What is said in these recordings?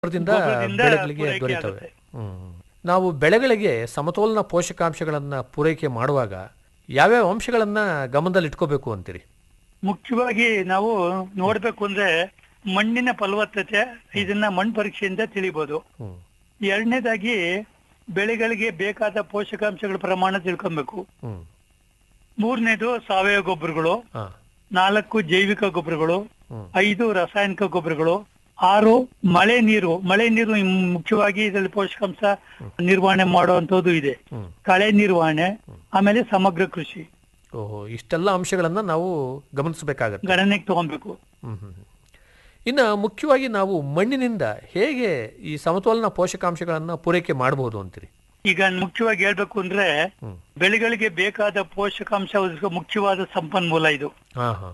ಗೊಬ್ಬರದಿಂದ ಗೊಬ್ಬರದಿಂದ ಬೆಳೆಗಳಿಗೆ ಪೂರೈಕೆ ದೊರೆತವೆ ಆಗುತ್ತೆ. ಹ್ಮ್. ನಾವು ಬೆಳೆಗಳಿಗೆ ಸಮತೋಲನ ಪೋಷಕಾಂಶಗಳನ್ನು ಪೂರೈಕೆ ಮಾಡುವಾಗ ಯಾವ್ಯಾವ ಅಂಶಗಳನ್ನ ಗಮನದಲ್ಲಿ ಇಟ್ಕೋಬೇಕು ಅಂತೀರಿ ಮುಖ್ಯವಾಗಿ ನಾವು ನೋಡ್ಬೇಕು ಅಂದ್ರೆ ಮಣ್ಣಿನ ಫಲವತ್ತತೆ ಇದನ್ನ ಮಣ್ಣು ಪರೀಕ್ಷೆಯಿಂದ ತಿಳಿಬಹುದು ಹ್ಮ್. ಎರಡನೇದಾಗಿ ಬೆಳೆಗಳಿಗೆ ಬೇಕಾದ ಪೋಷಕಾಂಶಗಳ ಪ್ರಮಾಣ ತಿಳ್ಕೊಬೇಕು ಹ್ಮ್. ಮೂರನೇದು ಸಾವಯವ ಗೊಬ್ಬರಗಳು ಹಾ. ನಾಲ್ಕು ಜೈವಿಕ ಗೊಬ್ಬರಗಳು ಹ್ಮ್. ಐದು ರಾಸಾಯನಿಕ ಗೊಬ್ಬರಗಳು ಆರು ಮಳೆ ನೀರು ಮಳೆ ನೀರು ಇಮ್- ಮುಖ್ಯವಾಗಿ ಇದರಲ್ಲಿ ಪೋಷಕಾಂಶ ನಿರ್ವಹಣೆ ಮಾಡುವಂತದ್ದು ಇದೆ ಹ್ಮ್. ಕಳೆ ನಿರ್ವಹಣೆ ಆಮೇಲೆ ಸಮಗ್ರ ಕೃಷಿ ಓಹೋ ಇಷ್ಟೆಲ್ಲ ಅಂಶಗಳನ್ನ ನಾವು ಗಮನಿಸಬೇಕಾಗತ್ತೆ ಗಣನೆಗೆ ತಗೊಬೇಕು ಹ್ಮ್ ಹ್ಮ್ ಹ್ಮ್. ಇನ್ನು ಮುಖ್ಯವಾಗಿ ನಾವು ಮಣ್ಣಿನಿಂದ ಹೇಗೆ ಈ ಸಮತೋಲನ ಪೋಷಕಾಂಶಗಳನ್ನು ಪೂರೈಕೆ ಮಾಡಬಹುದು ಅಂತೀರಿ ಈಗ ಮುಖ್ಯವಾಗಿ ಹೇಳ್ಬೇಕು ಅಂದ್ರೆ ಹ್ಮ್. ಬೆಳೆಗಳಿಗೆ ಬೇಕಾದ ಪೋಷಕಾಂಶ ಒದಗಿಸುವ ಮುಖ್ಯವಾದ ಸಂಪನ್ಮೂಲ ಇದು ಹಾ ಹಾ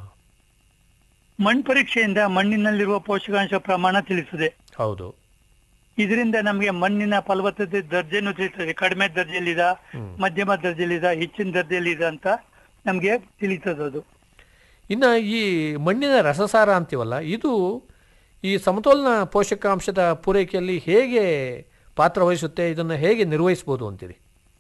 ಮಣ್ಣು ಪರೀಕ್ಷೆಯಿಂದ ಮಣ್ಣಿನಲ್ಲಿರುವ ಪೋಷಕಾಂಶ ಪ್ರಮಾಣ ತಿಳಿಸುತ್ತದೆ ಹೌದು ಇದರಿಂದ ನಮಗೆ ಮಣ್ಣಿನ ಫಲವತ್ತತೆ ದರ್ಜೆನೂ ತಿಳಿಸ್ತದೆ ಕಡಿಮೆ ದರ್ಜೆಯಲ್ಲಿದ ಹ್ಮ್. ಮಧ್ಯಮ ದರ್ಜೆಯಲ್ಲಿದ ಹೆಚ್ಚಿನ ದರ್ಜೆಯಲ್ಲಿದ ಅಂತ ನಮ್ಗೆ ತಿಳಿತದೆ ಅದು ಇನ್ನು ಈ ಮಣ್ಣಿನ ರಸಸಾರ ಅಂತೀವಲ್ಲ ಇದು ಈ ಸಮತೋಲನ ಪೋಷಕಾಂಶದ ಪೂರೈಕೆಯಲ್ಲಿ ಹೇಗೆ ಪಾತ್ರ ವಹಿಸುತ್ತೆ ಇದನ್ನು ಹೇಗೆ ನಿರ್ವಹಿಸ್ಬೋದು ಅಂತೀರಿ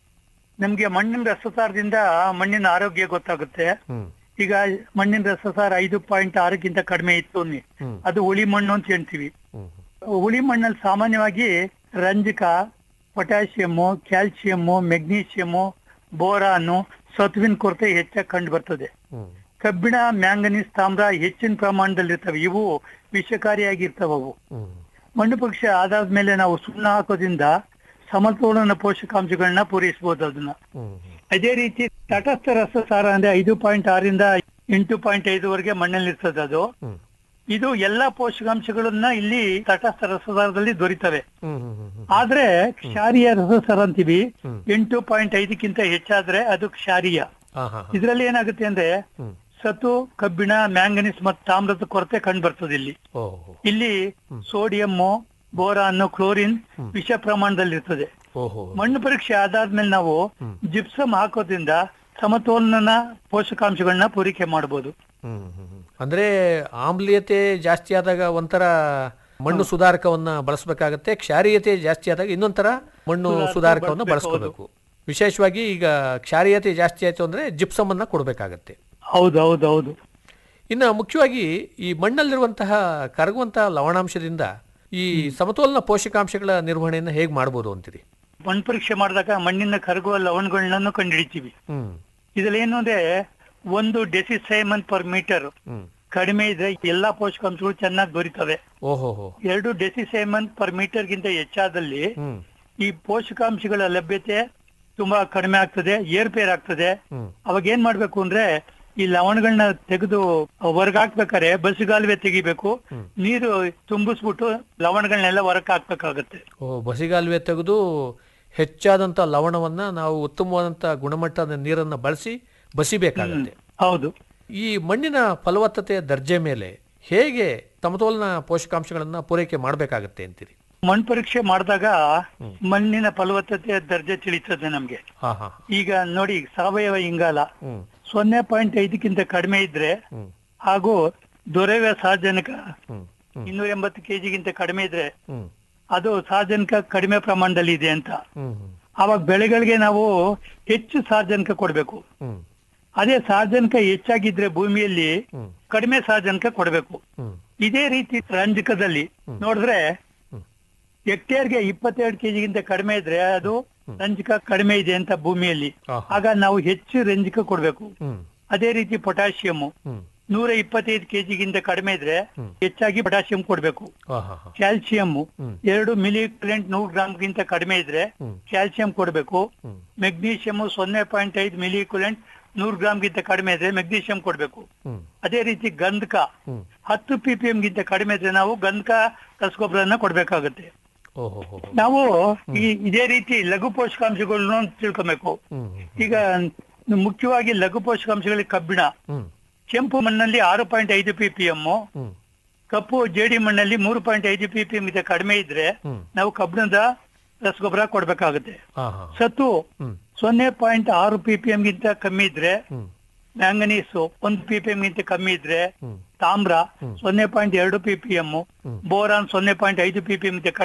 ನಮ್ಗೆ ಮಣ್ಣಿನ ರಸಸಾರದಿಂದ ಮಣ್ಣಿನ ಆರೋಗ್ಯ ಗೊತ್ತಾಗುತ್ತೆ ಹ್ಮ್ ಈಗ ಮಣ್ಣಿನ ರಸಸಾರ ಐದು ಪಾಯಿಂಟ್ ಆರಕ್ಕಿಂತ ಕಡಿಮೆ ಇತ್ತು ಅನ್ನಿ. ಹ್ಮ್ ಅದು ಹುಳಿ ಮಣ್ಣು ಅಂತ ಹೇಳ್ತೀವಿ ಹ್ಮ್ ಹುಳಿ ಮಣ್ಣಲ್ಲಿ ಸಾಮಾನ್ಯವಾಗಿ ರಂಜಕ ಪೊಟ್ಯಾಷಿಯಮ್ಮು ಕ್ಯಾಲ್ಸಿಯಮ್ಮು ಮೆಗ್ನೀಷಿಯಮ್ಮು ಬೋರಾನು ಸತ್ವಿನ ಕೊರತೆ ಹೆಚ್ಚಾಗಿ ಕಂಡು ಬರ್ತದೆ ಹ್ಮ್ ಕಬ್ಬಿಣ ಮ್ಯಾಂಗನೀಸ್ ತಾಮ್ರ ಹೆಚ್ಚಿನ ಪ್ರಮಾಣದಲ್ಲಿ ಇರ್ತವೆ ಇವು ವಿಷಕಾರಿಯಾಗಿರ್ತವೆ ಅವು ಹ್ಮ್ ಮಣ್ಣು ಪರೀಕ್ಷೆ ಆದಾದ ಮೇಲೆ ನಾವು ಸುಣ್ಣ ಹಾಕೋದ್ರಿಂದ ಸಮತೋಲನ ಪೋಷಕಾಂಶಗಳನ್ನ ಪೂರೈಸಬಹುದು ಅದನ್ನ ಹ್ಮ್ ಅದೇ ರೀತಿ ತಟಸ್ಥ ರಸಸಾರ ಅಂದ್ರೆ ಐದು ಪಾಯಿಂಟ್ ಆರಿಂದ ಎಂಟು ಪಾಯಿಂಟ್ ಐದುವರೆಗೆ ಮಣ್ಣಲ್ಲಿ ಇರ್ತದೆ ಅದು ಹ್ಮ್ ಇದು ಎಲ್ಲಾ ಪೋಷಕಾಂಶಗಳನ್ನ ಇಲ್ಲಿ ತಟಸ್ಥ ರಸಸಾರದಲ್ಲಿ ದೊರೀತವೆ ಹ್ಮ್ ಹ್ಮ್ ಹ್ಮ್ ಹ್ಮ್ ಆದ್ರೆ ಕ್ಷಾರೀಯ ರಸಸಾರ ಅಂತೀವಿ ಹ್ಮ್. ಎಂಟು ಪಾಯಿಂಟ್ ಐದಕ್ಕಿಂತ ಹೆಚ್ಚಾದ್ರೆ ಅದು ಕ್ಷಾರೀಯ ಹಾ ಹಾ ಹಾ. ಇದ್ರಲ್ಲಿ ಏನಾಗುತ್ತೆ ಅಂದ್ರೆ ಹ್ಮ್ ಸತು ಕಬ್ಬಿಣ ಮ್ಯಾಂಗನೀಸ್ ಮತ್ತು ತಾಮ್ರದ ಕೊರತೆ ಕಂಡು ಬರ್ತದೆ ಇಲ್ಲಿ ಓಹೋ ಇಲ್ಲಿ ಸೋಡಿಯಮ್ಮು ಬೋರಾನ್ ಕ್ಲೋರಿನ್ ವಿಷ ಪ್ರಮಾಣದಲ್ಲಿ ಇರ್ತದೆ ಓಹೋ ಮಣ್ಣು ಪರೀಕ್ಷೆ ಆದಾದ್ಮೇಲೆ ನಾವು ಜಿಪ್ಸಮ್ ಹಾಕೋದ್ರಿಂದ ಸಮತೋಲನ ಪೋಷಕಾಂಶಗಳನ್ನ ಪೂರೈಕೆ ಮಾಡಬಹುದು ಹ್ಮ್ ಹ್ಮ್ ಹ್ಮ್. ಅಂದ್ರೆ ಆಮ್ಲೀಯತೆ ಜಾಸ್ತಿ ಆದಾಗ ಒಂಥರ ಮಣ್ಣು ಸುಧಾರಕವನ್ನ ಬಳಸಬೇಕಾಗತ್ತೆ ಕ್ಷಾರೀಯತೆ ಜಾಸ್ತಿ ಆದಾಗ ಇನ್ನೊಂಥರ ಮಣ್ಣು ಸುಧಾರಕವನ್ನ ಬಳಸ್ಕೋಬೇಕು ವಿಶೇಷವಾಗಿ ಈಗ ಕ್ಷಾರೀಯತೆ ಜಾಸ್ತಿ ಆಯ್ತು ಅಂದ್ರೆ ಜಿಪ್ಸಮ್ ಅನ್ನ ಕೊಡಬೇಕಾಗತ್ತೆ ಹೌದು ಹೌದು ಹೌದು ಇನ್ನು ಮುಖ್ಯವಾಗಿ ಈ ಮಣ್ಣಲ್ಲಿರುವಂತಹ ಕರಗುವಂತಹ ಲವಣಾಂಶದಿಂದ ಈ ಸಮತೋಲನ ಪೋಷಕಾಂಶಗಳ ನಿರ್ವಹಣೆಯನ್ನು ಹೇಗೆ ಮಾಡ್ಬೋದು ಅಂತೀರಿ ಮಣ್ಣು ಪರೀಕ್ಷೆ ಮಾಡಿದಾಗ ಮಣ್ಣಿನ ಕರಗುವ ಲವಣಗಳನ್ನ ಕಂಡುಹಿಡಿತೀವಿ ಹ್ಮ್ ಇದ್ರಲ್ಲಿ ಏನು ಅಂದ್ರೆ ಒಂದು ಡೆಸಿಸೈಮನ್ ಪರ್ ಮೀಟರ್ ಹ್ಮ್ ಕಡಿಮೆ ಇದ್ರೆ ಎಲ್ಲಾ ಪೋಷಕಾಂಶಗಳು ಚೆನ್ನಾಗಿ ದೊರೀತವೆ ಓಹೋ ಹೋ ಎರಡು ಡೆಸಿಸೈಮನ್ ಪರ್ ಮೀಟರ್ ಗಿಂತ ಹೆಚ್ಚಾದಲ್ಲಿ ಹ್ಮ್ ಈ ಪೋಷಕಾಂಶಗಳ ಲಭ್ಯತೆ ತುಂಬಾ ಕಡಿಮೆ ಆಗ್ತದೆ ಏರ್ಪೇರ್ ಆಗ್ತದೆ ಹ್ಮ್ ಅವಾಗ ಏನ್ ಮಾಡ್ಬೇಕು ಅಂದ್ರೆ ಈ ಲವಣಗಳನ್ನ ತೆಗೆದು ಹೊರಗ್ ಹಾಕ್ಬೇಕಾದ್ರೆ ಬಸ್ಗಾಲುವೆ ತೆಗಿಬೇಕು ನೀರು ತುಂಬಿಸ್ಬಿಟ್ಟು ಲವಣಗಳನ್ನೆಲ್ಲ ಹೊರಕ್ ಹಾಕ್ಬೇಕಾಗತ್ತೆ ಓ ಬಸಿಗಾಲುವೆ ತೆಗೆದು ಹೆಚ್ಚಾದಂಥ ಲವಣವನ್ನ ನಾವು ಉತ್ತಮವಾದಂಥ ಗುಣಮಟ್ಟದ ನೀರನ್ನ ಬಳಸಿ ಬಸಿಬೇಕಾಗತ್ತೆ ಹೌದು ಈ ಮಣ್ಣಿನ ಫಲವತ್ತತೆಯ ದರ್ಜೆ ಮೇಲೆ ಹೇಗೆ ಸಮತೋಲನ ಪೋಷಕಾಂಶಗಳನ್ನ ಪೂರೈಕೆ ಮಾಡಬೇಕಾಗತ್ತೆ ಅಂತೀರಿ ಮಣ್ಣು ಪರೀಕ್ಷೆ ಮಾಡಿದಾಗ ಮಣ್ಣಿನ ಫಲವತ್ತತೆಯ ದರ್ಜೆ ತಿಳಿತದೆ ನಮ್ಗೆ ಹಾ ಹಾ ಈಗ ನೋಡಿ ಸಾವಯವ ಇಂಗಾಲ ಹ್ಮ್ ಸೊನ್ನೆ ಪಾಯಿಂಟ್ ಐದಕ್ಕಿಂತ ಕಡಿಮೆ ಇದ್ರೆ ಹ್ಮ್ ಹಾಗೂ ದೊರೆವ ಸಾರ್ವಜನಿಕ ಹ್ಮ್ ಹ್ಮ್ ಇನ್ನೂರ ಎಂಬತ್ತು ಕೆಜಿಗಿಂತ ಕಡಿಮೆ ಇದ್ರೆ ಹ್ಮ್ ಅದು ಸಾರ್ವಜನಿಕ ಕಡಿಮೆ ಪ್ರಮಾಣದಲ್ಲಿ ಇದೆ ಅಂತ ಹ್ಮ್ ಹ್ಮ್ ಅವಾಗ ಬೆಳೆಗಳಿಗೆ ನಾವು ಹೆಚ್ಚು ಸಾರ್ವಜನಿಕ ಕೊಡ್ಬೇಕು ಹ್ಮ್ ಅದೇ ಸಾರ್ವಜನಿಕ ಹೆಚ್ಚಾಗಿದ್ರೆ ಭೂಮಿಯಲ್ಲಿ ಹ್ಮ್ ಕಡಿಮೆ ಸಾರ್ವಜನಿಕ ಕೊಡ್ಬೇಕು ಹ್ಮ್ ಇದೇ ರೀತಿ ರಂಜಕದಲ್ಲಿ ನೋಡಿದ್ರೆ ಹ್ಮ್. ಹೆಕ್ಟೇರ್ಗೆ ಇಪ್ಪತ್ತೆರಡು ಕೆಜಿಗಿಂತ ಕಡಿಮೆ ಇದ್ರೆ ಅದು ರಂಜಕ ಕಡಿಮೆ ಇದೆ ಅಂತ ಭೂಮಿಯಲ್ಲಿ ಆಹಾ. ಆಗ ನಾವು ಹೆಚ್ಚು ರಂಜಕ ಕೊಡ್ಬೇಕು ಹ್ಮ್ ಅದೇ ರೀತಿ ಪೊಟ್ಯಾಷಿಯಂ ಹ್ಮ್ ನೂರ ಇಪ್ಪತ್ತೈದು ಕೆಜಿಗಿಂತ ಕಡಿಮೆ ಇದ್ರೆ ಹ್ಮ್. ಹೆಚ್ಚಾಗಿ ಪೊಟ್ಯಾಷಿಯಂ ಕೊಡ್ಬೇಕು ಹಾ ಹಾ ಹಾ ಕ್ಯಾಲ್ಸಿಯಂ ಹ್ಮ್. ಎರಡು ಮಿಲಿ ಇಕ್ವಲೆಂಟ್ ನೂರು ಗ್ರಾಮ್ಗಿಂತ ಕಡಿಮೆ ಇದ್ರೆ ಹ್ಮ್. ಕ್ಯಾಲ್ಸಿಯಂ ಕೊಡ್ಬೇಕು ಹ್ಮ್ ಮೆಗ್ನೀಷಿಯಂ ಸೊನ್ನೆ ಪಾಯಿಂಟ್ ಐದು ಮಿಲಿ ಇಕ್ವಲೆಂಟ್ ನೂರು ಗ್ರಾಮ್ಗಿಂತ ಕಡಿಮೆ ಇದ್ರೆ ಮೆಗ್ನೀಷಿಯಂ ಕೊಡ್ಬೇಕು ಹ್ಮ್ ಅದೇ ರೀತಿ ಗಂಧಕ ಹ್ಮ್ ಹತ್ತು ಪಿ ಪಿ ಎಂ ಗಿಂತ ಕಡಿಮೆ ಇದ್ರೆ ನಾವು ಗಂಧಕ ರಸಗೊಬ್ಬರನ್ನ ಕೊಡ್ಬೇಕಾಗುತ್ತೆ ಓಹೋ ಹೋ ಹೋ. ನಾವು ಈ ಇದೇ ರೀತಿ ಲಘು ಪೋಷಕಾಂಶಗಳನ್ನು ತಿಳ್ಕೊಬೇಕು ಹ್ಮ್ ಈಗ ಮುಖ್ಯವಾಗಿ ಲಘು ಪೋಷಕಾಂಶಗಳಿಗೆ ಕಬ್ಬಿಣ ಹ್ಮ್ ಕೆಂಪು ಮಣ್ಣಲ್ಲಿ ಆರು ಪಾಯಿಂಟ್ ಐದು ಪಿ ಪಿ ಎಂ ಹ್ಮ್ ಕಪ್ಪು ಜೇಡಿ ಮಣ್ಣಲ್ಲಿ ಮೂರು ಪಾಯಿಂಟ್ ಐದು ಪಿ ಪಿ ಎಂ ಗಿಂತ ಕಡಿಮೆ ಇದ್ರೆ ಹ್ಮ್ ನಾವು ಕಬ್ಬಿಣದ ರಸಗೊಬ್ಬರ ಕೊಡ್ಬೇಕಾಗುತ್ತೆ ಹಾ ಹಾ ಸತ್ತು ಹ್ಮ್ ಸೊನ್ನೆ ಪಾಯಿಂಟ್ ಆರು ಪಿ ಪಿ ಎಂ ಗಿಂತ ಕಮ್ಮಿ ಇದ್ರೆ ಹ್ಮ್ ಮ್ಯಾಂಗನೀಸು ಒಂದು ಪಿ ಪಿ ಎಂ ಗಿಂತ ಕಮ್ಮಿ ಇದ್ರೆ ಹ್ಮ್ ತಾಮ್ರ ಸೊನ್ನೆ ಪಾಯಿಂಟ್ ಎರಡು ಪಿ ಪಿ ಎಂ ಬೋರಾನ್ ಸೊನ್ನೆ ಪಾಯಿಂಟ್ ಐದು ಪಿ ಪಿ ಎಂ